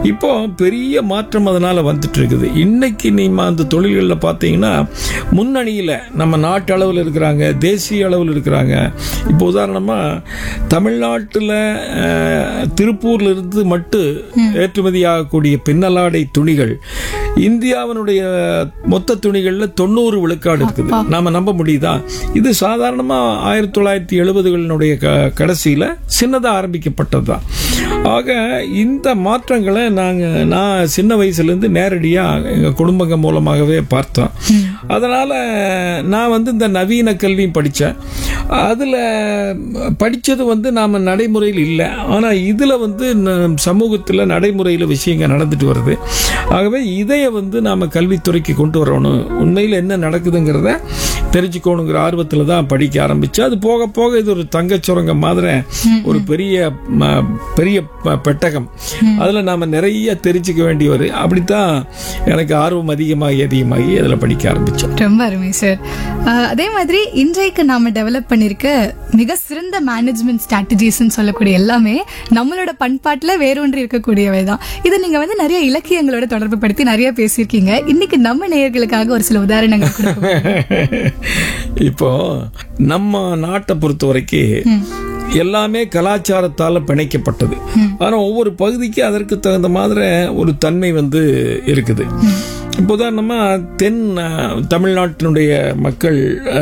இப்போ பெரிய மாற்றம் அதனால வந்துட்டு இருக்குது இன்னைக்கு நீங்க அந்த தொழில்களில் பார்த்தீங்கன்னா முன்னணியில் நம்ம நாட்டு அளவில் இருக்கிறாங்க தேசிய அளவில் இருக்கிறாங்க இப்போ உதாரணமா தமிழ்நாட்டில் திருப்பூர்ல இருந்து மட்டும் ஏற்றுமதி ஆகக்கூடிய பின்னலாடை துணிகள் இந்தியாவினுடைய மொத்த துணிகள்ல தொண்ணூறு விழுக்காடு இருக்குது நாம நம்ப முடியுதா இது சாதாரணமா ஆயிரத்தி தொள்ளாயிரத்தி எழுபதுகளினுடைய கடைசியில சின்னதா ஆரம்பிக்கப்பட்டதுதான் ஆக இந்த மாற்றங்களை நாங்க நான் சின்ன வயசுல இருந்து நேரடியா எங்க குடும்பங்க மூலமாகவே பார்த்தோம் அதனால நான் வந்து இந்த நவீன கல்வியும் படித்தேன் அதில் படித்தது வந்து நாம் நடைமுறையில் இல்லை ஆனால் இதில் வந்து ந- சமூகத்தில் நடைமுறையில் விஷயங்கள் நடந்துட்டு வருது ஆகவே இதைய வந்து நாம் கல்வித்துறைக்கு கொண்டு வரணும் உண்மையில் என்ன நடக்குதுங்கிறத தெரிஞ்சுக்கணுங்கிற ஆர்வத்தில் தான் படிக்க ஆரம்பிச்சு அது போக போக இது ஒரு தங்கச் சுரங்கம் மாதிரி ஒரு பெரிய ம- பெரிய ப- பெட்டகம் அதில் நாம் நிறைய தெரிஞ்சுக்க வேண்டி வரும் அப்படித்தான் எனக்கு ஆர்வம் அதிகமாகி அதிகமாகி அதில் படிக்க ஆரம்பித்தேன் ரொம்ப அருமை சார் அஹ், அதே மாதிரி இன்றைக்கு நாம டெவலப் பண்ணிருக்க மிக சிறந்த மேனேஜ்மெண்ட் ஸ்ட்ராட்டஜிஸ்ன்னு சொல்லக்கூடிய எல்லாமே நம்மளோட பண்பாட்டுல வேரூன்றி இருக்கக்கூடியவை தான் இதை நீங்க வந்து நிறைய இலக்கியங்களோட தொடர்பு படுத்தி நிறைய பேசியிருக்கீங்க இன்னைக்கு நம்ம நேயர்களுக்காக ஒரு சில உதாரணங்கள் கொடுக்க இப்போ நம்ம நாட்டை பொறுத்த வரைக்கும் எல்லாமே கலாச்சாரத்தால பிணைக்கப்பட்டது ஆனா ஒவ்வொரு பகுதிக்கு அதற்கு தகுந்த மாதிரி ஒரு தன்மை வந்து இருக்குது இப்போ உதாரணமா தென் அஹ், தமிழ்நாட்டினுடைய மக்கள்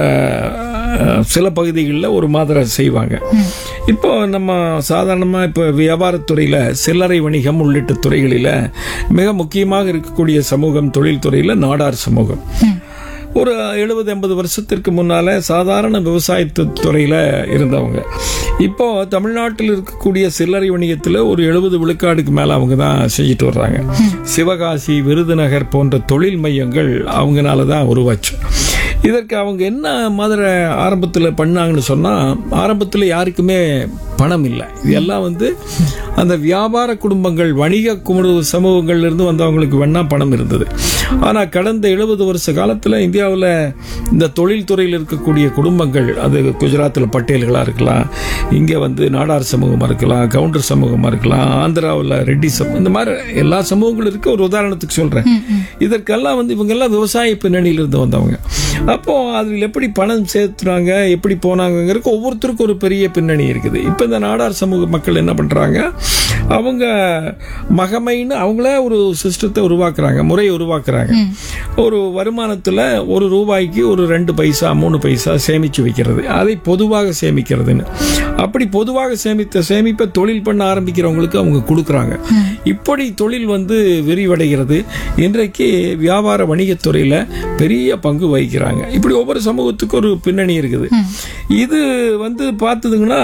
அஹ், சில பகுதிகளில் ஒரு மாதிரி செய்வாங்க இப்போ நம்ம சாதாரணமாக இப்போ வியாபாரத்துறையில் சில்லறை வணிகம் உள்ளிட்ட துறைகளில் மிக முக்கியமாக இருக்கக்கூடிய சமூகம் தொழில்துறையில் நாடார் சமூகம் ஒரு எழுபது எண்பது வருஷத்திற்கு முன்னால சாதாரண விவசாயத்து துறையில இருந்தவங்க இப்போ தமிழ்நாட்டில் இருக்கக்கூடிய சில்லறை வணிகத்தில் ஒரு எழுபது விழுக்காடுக்கு மேல அவங்க தான் செஞ்சுட்டு வர்றாங்க சிவகாசி விருதுநகர் போன்ற தொழில் மையங்கள் அவங்கனால தான் உருவாச்சு இதற்கு அவங்க என்ன மாதிரி ஆரம்பத்தில் பண்ணாங்கன்னு சொன்னால் ஆரம்பத்தில் யாருக்குமே பணம் இல்லை இது எல்லாம் வந்து அந்த வியாபார குடும்பங்கள் வணிக குமுடு சமூகங்கள்ல இருந்து வந்தவங்களுக்கு வேணா பணம் இருந்தது ஆனால் கடந்த எழுபது வருஷ காலத்தில் இந்தியாவில் இந்த தொழில்துறையில் இருக்கக்கூடிய குடும்பங்கள் அது குஜராத்தில் பட்டேல்களாக இருக்கலாம் இங்கே வந்து நாடார் சமூகமாக இருக்கலாம் கவுண்டர் சமூகமாக இருக்கலாம் ஆந்திராவில் ரெட்டி சமூகம் இந்த மாதிரி எல்லா சமூகங்களும் இருக்கு ஒரு உதாரணத்துக்கு சொல்கிறேன் இதற்கெல்லாம் வந்து இவங்கெல்லாம் விவசாய பின்னணியிலிருந்து வந்தவங்க அப்போ அதில் எப்படி பணம் சேர்த்துனாங்க எப்படி போனாங்கங்கிறதுக்கு ஒவ்வொருத்தருக்கும் ஒரு பெரிய பின்னணி இருக்குது இப்போ இந்த நாடார் சமூக மக்கள் என்ன பண்றாங்க அவங்க மகமைன்னு அவங்களே ஒரு சிஸ்டத்தை உருவாக்குறாங்க முறையை உருவாக்குறாங்க ஒரு வருமானத்தில் ஒரு ரூபாய்க்கு ஒரு ரெண்டு பைசா மூணு பைசா சேமிச்சு வைக்கிறது அதை பொதுவாக சேமிக்கிறதுன்னு அப்படி பொதுவாக சேமித்த சேமிப்பை தொழில் பண்ண ஆரம்பிக்கிறவங்களுக்கு அவங்க கொடுக்குறாங்க இப்படி தொழில் வந்து விரிவடைகிறது இன்றைக்கு வியாபார வணிகத்துறையில பெரிய பங்கு வகிக்கிறாங்க இப்படி ஒவ்வொரு சமூகத்துக்கும் ஒரு பின்னணி இருக்குது இது வந்து பார்த்ததுங்கன்னா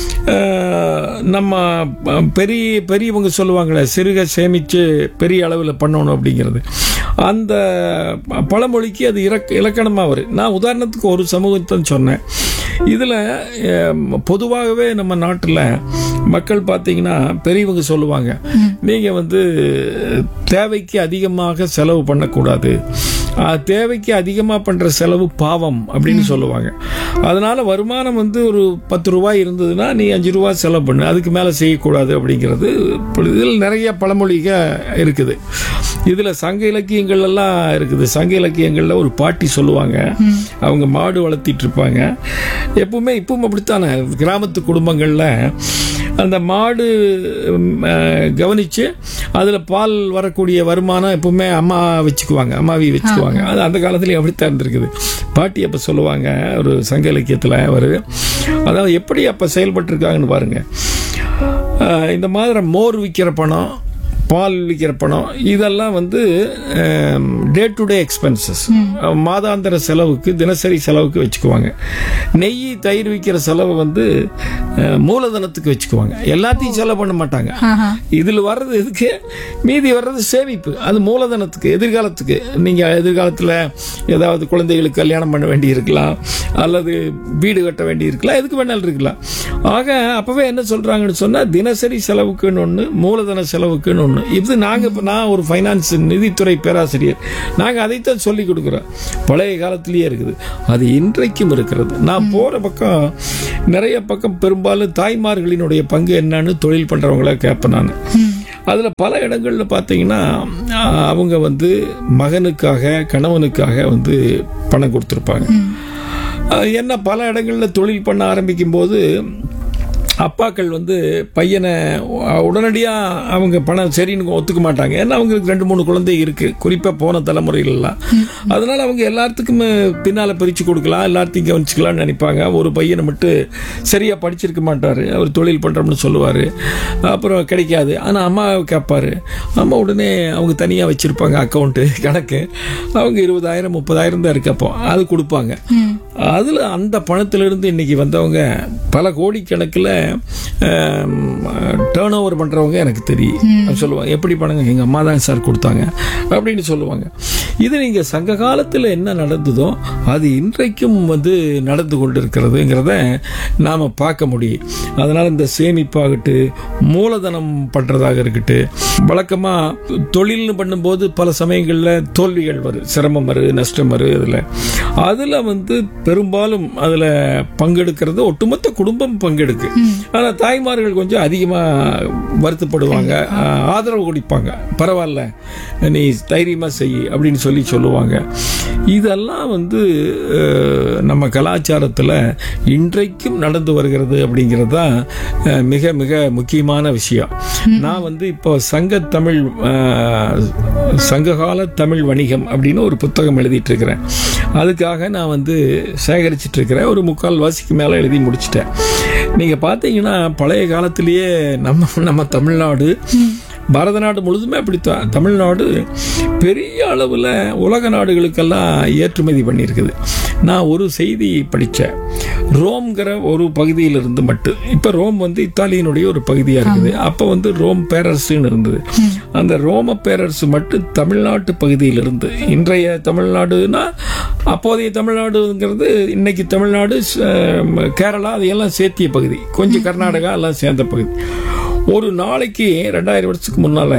அஹ், நம்ம ப- பெரிய பெரியவங்க சொல்லுவாங்களே சிறுக சேமிச்சு பெரிய அளவில் பண்ணணும் அப்படிங்கிறது அந்த ப- பழமொழிக்கு அது இலக்க இலக்கணமாக வரும் நான் உதாரணத்துக்கு ஒரு சமூகத்தை சொன்னேன் இதில் பொதுவாகவே நம்ம நாட்டில் மக்கள் பார்த்தீங்கன்னா பெரியவங்க சொல்லுவாங்க நீங்கள் வந்து தேவைக்கு அதிகமாக செலவு பண்ணக்கூடாது ஆஹ், தேவைக்கு அதிகமாக பண்ணுற செலவு பாவம் அப்படின்னு சொல்லுவாங்க அதனால வருமானம் வந்து ஒரு பத்து ரூபாய் இருந்ததுன்னா நீ அஞ்சு ரூபா செலவு பண்ணு அதுக்கு மேலே செய்யக்கூடாது அப்படிங்கிறது இப்படி இதில் நிறைய பழமொழிக இருக்குது இதில் சங்க இலக்கியங்கள் எல்லாம் இருக்குது சங்க இலக்கியங்களில் ஒரு பாட்டி சொல்லுவாங்க அவங்க மாடு வளர்த்திட்டு இருப்பாங்க எப்பவுமே இப்பவும் அப்படித்தானே கிராமத்து குடும்பங்களில் அந்த மாடு ம், அஹ், கவனிச்சு அதில் பால் வரக்கூடிய வருமானம் எப்பவுமே அம்மா வச்சுக்குவாங்க அம்மாவி வச்சுக்குவாங்க அது அந்த காலத்துலேயும் அப்படித்தான் இருந்திருக்குது பாட்டி அப்போ சொல்லுவாங்க ஒரு சங்க இலக்கியத்தில் ஒரு அதாவது எப்படி அப்போ செயல்பட்டுருக்காங்கன்னு பாருங்க அஹ், இந்த மாதிரி மோர் விற்கிற பணம் பால் விற்கிற பணம் இதெல்லாம் வந்து டே டு டே எக்ஸ்பென்சஸ் மாதாந்திர செலவுக்கு தினசரி செலவுக்கு வச்சுக்குவாங்க நெய் தயிர் விற்கிற செலவு வந்து அஹ், மூலதனத்துக்கு வச்சுக்குவாங்க எல்லாத்தையும் செலவு பண்ண மாட்டாங்க இதில் வர்றது எதுக்கு மீதி வர்றது சேமிப்பு அது மூலதனத்துக்கு எதிர்காலத்துக்கு நீங்கள் எதிர்காலத்தில் ஏதாவது குழந்தைகளுக்கு கல்யாணம் பண்ண வேண்டி இருக்கலாம் அல்லது வீடு கட்ட வேண்டி இருக்கலாம் எதுக்கு வேணாலும் இருக்கலாம் ஆக அப்பவே என்ன சொல்றாங்கன்னு சொன்னா தினசரி செலவுக்குன்னு ஒன்று மூலதன செலவுக்குன்னு ஒன்று இது நாங்க இப்ப நான் ஒரு ஃபைனான்ஸ் நிதித்துறை பேராசிரியர் நாங்க அதைத்தான் சொல்லி கொடுக்குறோம் பழைய காலத்திலேயே இருக்குது அது இன்றைக்கும் இருக்கிறது நான் போற பக்கம் நிறைய பக்கம் பெரும்பாலும் தாய்மார்களினுடைய பங்கு என்னன்னு தொழில் பண்றவங்கள கேட்பேன் நான் அதுல பல இடங்கள்ல பார்த்தீங்கன்னா ஆஹ், அவங்க வந்து மகனுக்காக கணவனுக்காக வந்து பணம் கொடுத்துருப்பாங்க ஆஹ், என்ன பல இடங்கள்ல தொழில் பண்ண ஆரம்பிக்கும் போது அப்பாக்கள் வந்து பையனை உடனடியாக அவங்க பணம் சரின்னு ஒத்துக்க மாட்டாங்க ஏன்னா அவங்களுக்கு ரெண்டு மூணு குழந்தை இருக்கு குறிப்பாக போன தலைமுறையிலலாம் அதனால அவங்க எல்லாத்துக்குமே பின்னால் பிரித்து கொடுக்கலாம் எல்லாத்தையும் கவனிச்சுக்கலாம்னு நினைப்பாங்க ஒரு பையனை மட்டும் சரியாக படிச்சிருக்க மாட்டார் அவர் தொழில் பண்ணுறோம்னு சொல்லுவார் அப்புறம் கிடைக்காது ஆனால் அம்மாவை கேட்பாரு அம்மா உடனே அவங்க தனியாக வச்சுருப்பாங்க அக்கௌண்ட்டு கணக்கு அவங்க இருபதாயிரம் முப்பதாயிரம் தான் இருக்கு அப்போ அது கொடுப்பாங்க அதில் அந்த பணத்திலிருந்து இன்னைக்கு வந்தவங்க பல கோடிக்கணக்கில் டேர்ன் ஓவர் பண்ணுறவங்க எனக்கு தெரியும் சொல்லுவாங்க எப்படி பண்ணுங்க எங்கள் அம்மா தான் சார் கொடுத்தாங்க அப்படின்னு சொல்லுவாங்க இது நீங்கள் சங்க காலத்தில் என்ன நடந்ததோ அது இன்றைக்கும் வந்து நடந்து கொண்டிருக்கிறதுங்கிறத நாம் பார்க்க முடியும் அதனால் இந்த சேமிப்பாகட்டு மூலதனம் பண்ணுறதாக இருக்கட்டு வழக்கமாக தொழில்னு பண்ணும்போது பல சமயங்களில் தோல்விகள் வரும் சிரமம் வரும் நஷ்டம் வரும் இதில் அதில் வந்து பெரும்பாலும் அதில் பங்கெடுக்கிறது ஒட்டுமொத்த குடும்பம் பங்கெடுக்கு ஆனால் தாய்மார்கள் கொஞ்சம் அதிகமாக வருத்தப்படுவாங்க ஆஹ், ஆதரவு கொடுப்பாங்க பரவாயில்ல நீ தைரியமாக செய் அப்படின்னு சொல்லி சொல்லுவாங்க இதெல்லாம் வந்து அஹ், நம்ம கலாச்சாரத்தில் இன்றைக்கும் நடந்து வருகிறது அப்படிங்கிறது தான் அஹ், மிக மிக முக்கியமான விஷயம் நான் வந்து இப்போ சங்க தமிழ் அஹ், சங்ககால தமிழ் வணிகம் அப்படின்னு ஒரு புத்தகம் எழுதிட்டு இருக்கிறேன் அதுக்காக நான் வந்து சேகரிச்சிட்டு இருக்கிறேன் ஒரு முக்கால் வாசிக்கு மேலே எழுதி முடிச்சிட்டேன் நீங்க பார்த்தீங்கன்னா பழைய காலத்திலேயே நம்ம நம்ம தமிழ்நாடு பாரத நாடு முழுதுமே அப்படித்தான் தமிழ்நாடு பெரிய அளவில் உலக நாடுகளுக்கெல்லாம் ஏற்றுமதி பண்ணியிருக்குது நான் ஒரு செய்தி படித்தேன் ரோம்ங்கிற ஒரு பகுதியிலிருந்து மட்டும் இப்போ ரோம் வந்து இத்தாலியினுடைய ஒரு பகுதியாக இருக்குது அப்போ வந்து ரோம் பேரரசுன்னு இருந்தது அந்த ரோம பேரரசு மட்டும் தமிழ்நாட்டு பகுதியிலிருந்து இன்றைய தமிழ்நாடுனா அப்போதைய தமிழ்நாடுங்கிறது இன்னைக்கு தமிழ்நாடு ச- கேரளா அதையெல்லாம் சேர்த்திய பகுதி கொஞ்சம் கர்நாடகா எல்லாம் சேர்ந்த பகுதி ஒரு நாளைக்கு ரெண்டாயிரம் வருஷத்துக்கு முன்னால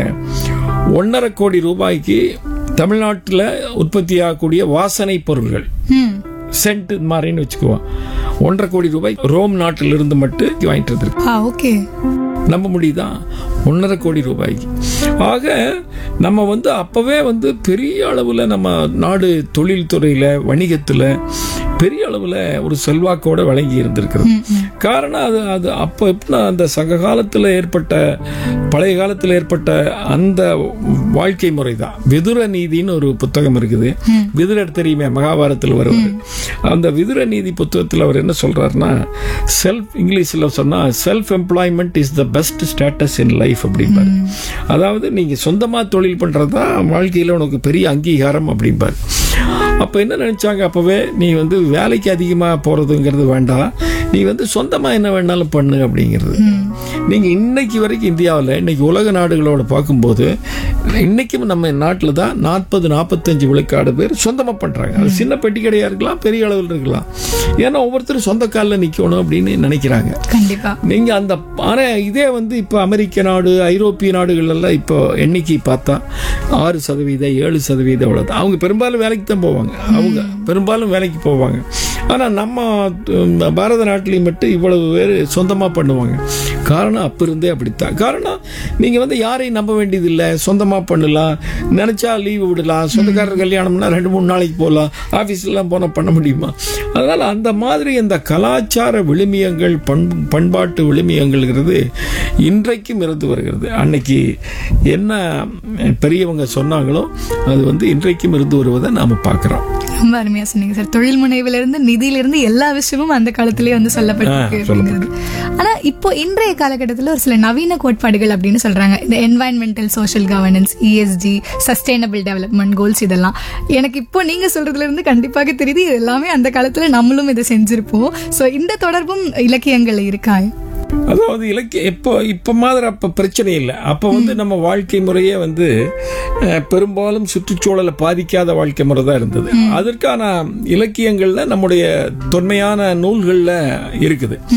ஒன்றரை கோடி ரூபாய்க்கு தமிழ்நாட்டில் உற்பத்தி ஆகக்கூடிய வாசனை பொருள்கள் ம் சென்ட் மாதிரின்னு வச்சுக்குவோம் ஒன்றரை கோடி ரூபாய் ரோம் நாட்டிலிருந்து மட்டும் வாங்கிட்டு வந்திருக்கு ஆ ஓகே நம்ப முடியுதா ஒன்றரை கோடி ரூபாய்க்கு ஆக நம்ம வந்து அப்பவே வந்து பெரிய அளவுல நம்ம நாடு தொழில்துறையில வணிகத்துல பெரிய அளவுல ஒரு செல்வாக்கோட வழங்கி இருந்திருக்கிறது காரணம் அது அது அப்போ எப்படின்னா அந்த சங்க காலத்துல ஏற்பட்ட பழைய காலத்துல ஏற்பட்ட அந்த வாழ்க்கை முறை தான் விதுர நீதின்னு ஒரு புத்தகம் இருக்குது விதுரர் தெரியுமே மகாபாரத்தில் வருவார் அந்த விதுர நீதி புத்தகத்தில் அவர் என்ன சொல்றாருன்னா செல்ஃப் இங்கிலீஷில் சொன்னா self employment is the best status in life அப்படிம்பாரு அதாவது நீங்க சொந்தமா தொழில் பண்றது தான் வாழ்க்கையில உனக்கு பெரிய அங்கீகாரம் அப்படிம்பாரு அப்ப என்ன நினைச்சாங்க அப்பவே நீ வந்து வேலைக்கு அதிகமா போறதுங்கிறது வேண்டாம் நீ வந்து சொந்தமா என்ன வேணாலும் பண்ணு அப்படிங்கிறது நீங்க இன்னைக்கு வரைக்கும் இந்தியாவில் இன்னைக்கு உலக நாடுகளோட பார்க்கும்போது இன்னைக்கும் நம்ம நாட்டில் தான் நாற்பது நாற்பத்தஞ்சு விழுக்காடு பேர் சொந்தமா பண்றாங்க அது சின்ன பெட்டி கடையா இருக்கலாம் பெரிய அளவில் இருக்கலாம் ஏன்னா ஒவ்வொருத்தரும் சொந்த காலில் நிக்கணும் அப்படின்னு நினைக்கிறாங்க கண்டிப்பா நீங்க அந்த ஆனா இதே வந்து இப்ப அமெரிக்க நாடு ஐரோப்பிய நாடுகள் எல்லாம் இப்போ எண்ணிக்கை பார்த்தா ஆறு சதவீதம் ஏழு சதவீதம் அவ்வளவுதான் அவங்க பெரும்பாலும் வேலைக்கு தான் போவாங்க அவங்க பெரும்பாலும் வேலைக்கு போவாங்க ஆனா நம்ம உம், பாரத நாட்டிலையும் மட்டும் இவ்வளவு பேர் சொந்தமா பண்ணுவாங்க காரணம் அப்ப இருந்தே அப்படித்தான் காரணம் நீங்க வந்து யாரையும் நம்ப வேண்டியதில்லை சொந்தமா பண்ணலாம் நினைச்சா லீவு விடலாம் சொந்தக்காரர் கல்யாணம்னா ரெண்டு மூணு நாளைக்கு போகலாம் ஆஃபீஸ்லாம் போனால் பண்ண முடியுமா அதனால அந்த மாதிரி இந்த கலாச்சார விழுமியங்கள் பண் பண்பாட்டு விழுமியங்கள்ங்கிறது இன்றைக்கும் இருந்து வருகிறது அன்னைக்கு என்ன பெரியவங்க சொன்னாங்களோ அது வந்து இன்றைக்கும் இருந்து வருவதை நாம பார்க்கிறோம் ரொம்ப அருமையா சொன்னீங்க சார் தொழில் முனைவுல இருந்து நிதியில இருந்து எல்லா விஷயமும் அந்த காலத்திலேயே வந்து சொல்லப்பட்டிருக்கு ஆ, சொல்லப்பட்டிருக்கு. அப்படிங்கிறது. ஆனா இப்போ இன்றைய காலகட்டத்தில் ஒரு சில நவீன கோட்பாடுகள் அப்படின்னு சொல்றாங்க இந்த environmental social governance ESG sustainable development goals இதெல்லாம் எனக்கு இப்போ நீங்க சொல்றதுல இருந்து கண்டிப்பாக தெரியுது இது எல்லாமே அந்த காலத்துல நம்மளும் இதை செஞ்சிருப்போம் சோ இந்த தொடர்பும் இலக்கியங்கள்ல இருக்கா அதாவது இலக்கிய இப்போ இப்போ மாதிரி அப்போ பிரச்சனை இல்லை அப்போ வந்து நம்ம வாழ்க்கை முறையே வந்து அஹ், பெரும்பாலும் சுற்றுச்சூழலை பாதிக்காத வாழ்க்கை முறை தான் இருந்தது அதற்கான இலக்கியங்கள்ல நம்முடைய தொன்மையான நூல்கள்ல இருக்குது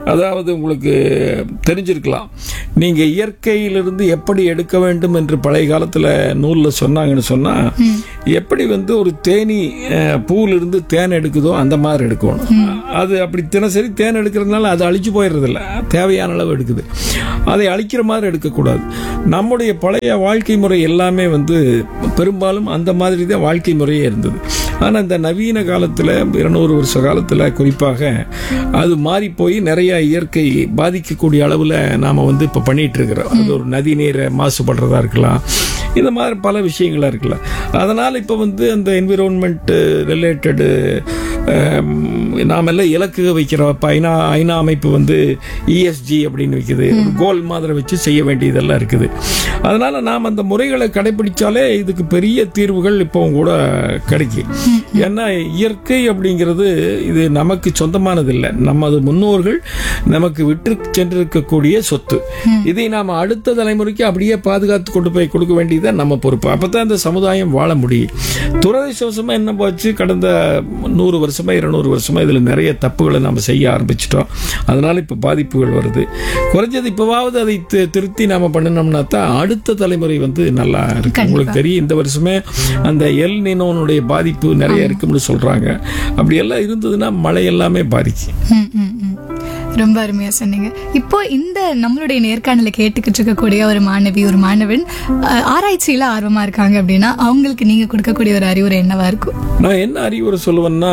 அதாவது உங்களுக்கு தெரிஞ்சிருக்கலாம் நீங்க இயற்கையிலிருந்து எப்படி எடுக்க வேண்டும் என்று பழைய காலத்துல நூல்ல சொன்னாங்கன்னு சொன்னா எப்படி வந்து ஒரு தேனி அஹ், பூவிலிருந்து தேன் எடுக்குதோ அந்த மாதிரி எடுக்கணும் அது அப்படி தினசரி தேன் எடுக்கிறதுனால அது அழிச்சு போயிடுறது இல்ல தேவையான அளவு எடுக்குது அதை அழிக்கிற மாதிரி எடுக்கக்கூடாது நம்முடைய பழைய வாழ்க்கை முறை எல்லாமே வந்து பெரும்பாலும் அந்த மாதிரி தான் வாழ்க்கை முறையே இருந்தது ஆனால் இந்த நவீன காலத்தில் இருநூறு வருஷ காலத்தில் குறிப்பாக அது மாறி போய் நிறைய இயற்கை பாதிக்கக்கூடிய அளவில் நாம் வந்து இப்போ பண்ணிட்டு இருக்கிறோம் அது ஒரு நதி நீரை மாசுபடுறதா இருக்கலாம் இந்த மாதிரி பல விஷயங்களா இருக்கலாம் அதனால் இப்போ வந்து அந்த என்விரான்மெண்ட் ரிலேட்டடு நாம் எல்லாம் இலக்கு வைக்கிறோம் இப்போ ஐநா ஐநா அமைப்பு வந்து இஎஸ்ஜி அப்படின்னு வைக்குது ஒரு கோல் மாதிரி வச்சு செய்ய வேண்டியதெல்லாம் இருக்குது அதனால நாம் அந்த முறைகளை கடைபிடிச்சாலே இதுக்கு பெரிய தீர்வுகள் இப்போவும் கூட கிடைக்கும் ஏன்னா இயற்கை அப்படிங்கிறது இது நமக்கு சொந்தமானது இல்லை நமது முன்னோர்கள் நமக்கு விட்டு சென்றிருக்கக்கூடிய சொத்து இதை நாம் அடுத்த தலைமுறைக்கு அப்படியே பாதுகாத்து கொண்டு போய் கொடுக்க வேண்டியது நம்ம பொறுப்பு அப்பதான் இந்த சமுதாயம் வாழ முடியும் துரதிருஷ்டவசமா என்ன போச்சு கடந்த நூறு வருஷமா இருநூறு வருஷமா இதுல நிறைய தப்புகளை நம்ம செய்ய ஆரம்பிச்சிட்டோம் அதனால இப்ப பாதிப்புகள் வருது குறைஞ்சது இப்பவாவது அதை தி- திருத்தி நாம பண்ணினோம்னா தான் அடுத்த தலைமுறை வந்து நல்லா இருக்கு உங்களுக்கு தெரியும் இந்த வருஷமே அந்த எல் நினோனுடைய பாதிப்பு நிறைய இருக்கும்னு சொல்றாங்க அப்படி எல்லாம் இருந்ததுன்னா மழை எல்லாமே பாதிக்கும் ம், ம், ம். ரொம்ப அருமையா சொன்னீங்க இப்போ இந்த நம்மளுடைய நேர்காணல கேட்டுக்கிட்டு இருக்கக்கூடிய ஒரு மாணவி ஒரு மாணவன் அஹ், ஆராய்ச்சியில ஆர்வமா இருக்காங்க அப்படின்னா அவங்களுக்கு நீங்க கொடுக்கக்கூடிய ஒரு அறிவுரை என்னவா இருக்கும் நான் என்ன அறிவுரை சொல்லுவேன்னா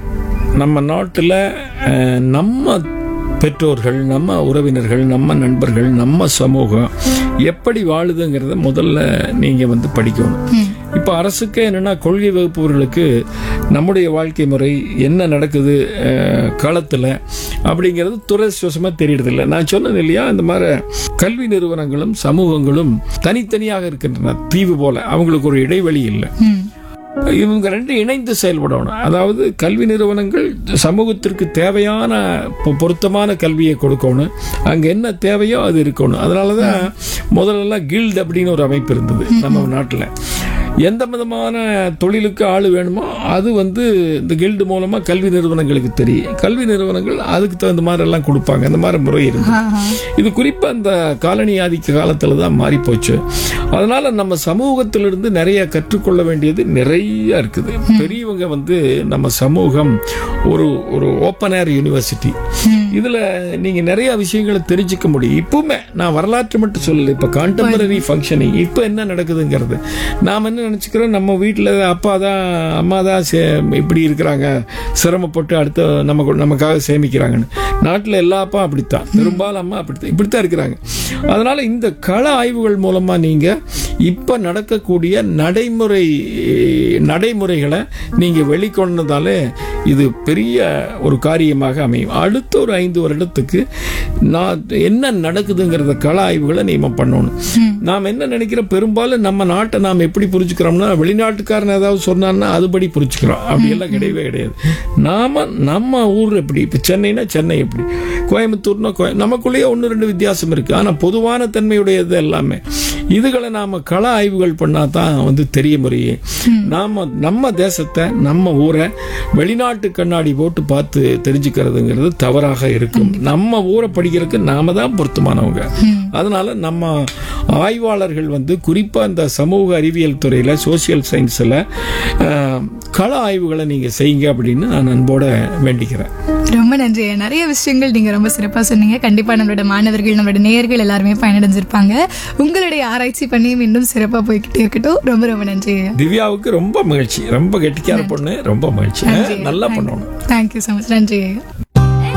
நம்ம நாட்டில் அஹ், நம்ம பெற்றோர்கள் நம்ம உறவினர்கள் நம்ம நண்பர்கள் நம்ம சமூகம் எப்படி வாழுதுங்கிறத முதல்ல நீங்கள் வந்து படிக்கணும் இப்போ அரசுக்கு என்னன்னா கொள்கை வகுப்பவர்களுக்கு நம்முடைய வாழ்க்கை முறை என்ன நடக்குது அஹ், களத்துல அப்படிங்கிறது துரதிருஷ்டவசமாக தெரியறதில்லை நான் சொன்னது இல்லையா இந்த மாதிரி கல்வி நிறுவனங்களும் சமூகங்களும் தனித்தனியாக இருக்கின்றன தீவு போல அவங்களுக்கு ஒரு இடைவெளி இல்லை ம், இவங்க ரெண்டு இணைந்து செயல்படணும் அதாவது கல்வி நிறுவனங்கள் சமூகத்திற்கு தேவையான பொ- பொருத்தமான கல்வியை கொடுக்கணும் அங்க என்ன தேவையோ அது இருக்கணும் அதனாலதான் முதல்லலாம் கில்ட் அப்படின்னு ஒரு அமைப்பு இருந்தது நம்ம நாட்டில் எந்த விதமான தொழிலுக்கு ஆள் வேணுமோ அது வந்து இந்த கில்டு மூலமா கல்வி நிறுவனங்களுக்கு தெரியும் கல்வி நிறுவனங்கள் அதுக்கு தகுந்த மாதிரி எல்லாம் கொடுப்பாங்க அந்த மாதிரி முறை இருந்தது ஆஹா. இது குறிப்பா அந்த காலனி ஆதிக்க காலத்துல தான் மாறி போச்சு அதனால நம்ம சமூகத்திலிருந்து நிறைய கற்றுக்கொள்ள வேண்டியது நிறைய இருக்குது பெரியவங்க வந்து நம்ம சமூகம் ஒரு ஒரு ஓப்பன் ஏர் யூனிவர்சிட்டி இதுல நீங்க நிறைய விஷயங்களை தெரிஞ்சுக்க முடியும் இப்பவுமே நான் வரலாற்று மட்டும் சொல்லல இப்ப கான்டெம்பரரி ஃபங்க்ஷனிங் இப்ப என்ன நடக்குதுங்கிறது நாம என்ன நினைச்சுக்கிறோம் நம்ம வீட்டுல அப்பா தான் அம்மா தான் சே- இப்படி இருக்கிறாங்க சிரமப்பட்டு அடுத்த நமக்கு நமக்காக சேமிக்கிறாங்கன்னு நாட்டுல எல்லா அப்பா அப்படித்தான் பெரும்பாலும் அம்மா அப்படித்தான் இப்படித்தான் இருக்கிறாங்க அதனால இந்த கள ஆய்வுகள் மூலமா நீங்க இப்ப நடக்கக்கூடிய நடைமுறை நடைமுறைகளை நீங்க வெளிக்கொண்டதாலே இது பெரிய ஒரு காரியமாக அமையும் அடுத்த ஒரு ஐந்து வருடத்துக்கு நான் என்ன நடக்குதுங்கிறத கள ஆய்வுகளை நீங்க பண்ணணும் நாம் என்ன நினைக்கிறோம் பெரும்பாலும் நம்ம நாட்டை நாம் எப்படி புரிஞ்சுக்கிறோம்னா வெளிநாட்டுக்காரன் ஏதாவது சொன்னான்னா அதுபடி புரிஞ்சுக்கிறோம் அப்படி எல்லாம் கிடையவே கிடையாது நாம நம்ம ஊர் எப்படி இப்ப சென்னைனா சென்னை எப்படி கோயம்புத்தூர்னா கோய- நமக்குள்ளேயே ஒன்று ரெண்டு வித்தியாசம் இருக்கு ஆனா பொதுவான தன்மையுடையது எல்லாமே இதுகளை நாம கள ஆய்வுகள் பண்ணா தான் வந்து தெரிய முடியும் நாம நம்ம தேசத்தை நம்ம ஊரை வெளிநாட்டு கண்ணாடி போட்டு பார்த்து தெரிஞ்சுக்கிறதுங்கிறது தவறாக இருக்கும் நம்ம ஊரை படிக்கிறதுக்கு நாம தான் பொருத்தமானவங்க அதனால நம்ம ஆய்வாளர்கள் வந்து குறிப்பா இந்த சமூக அறிவியல் துறையில சோசியல் சயின்ஸ்ல அஹ், கள ஆய்வுகளை நீங்க செய்யுங்க அப்படின்னு நான் அன்போட வேண்டிக்கிறேன் ரொம்ப நன்றி நிறைய விஷயங்கள் நீங்க ரொம்ப சிறப்பா சொன்னீங்க கண்டிப்பா நம்மளோட மாணவர்கள் நம்மளோட நேயர்கள் எல்லாருமே பயனடைஞ்சிருப்பாங்க உங்களுடைய ஆராய்ச்சி பண்ணியும் இன்னும் சிறப்பா போய்கிட்டே இருக்கட்டும் ரொம்ப ரொம்ப நன்றி திவ்யாவுக்கு ரொம்ப மகிழ்ச்சி ரொம்ப கெட்டிக்கார பொண்ணு ரொம்ப மகிழ்ச்சி நல்லா பண்ணணும் தேங்க்யூ ஸோ மச் நன்றி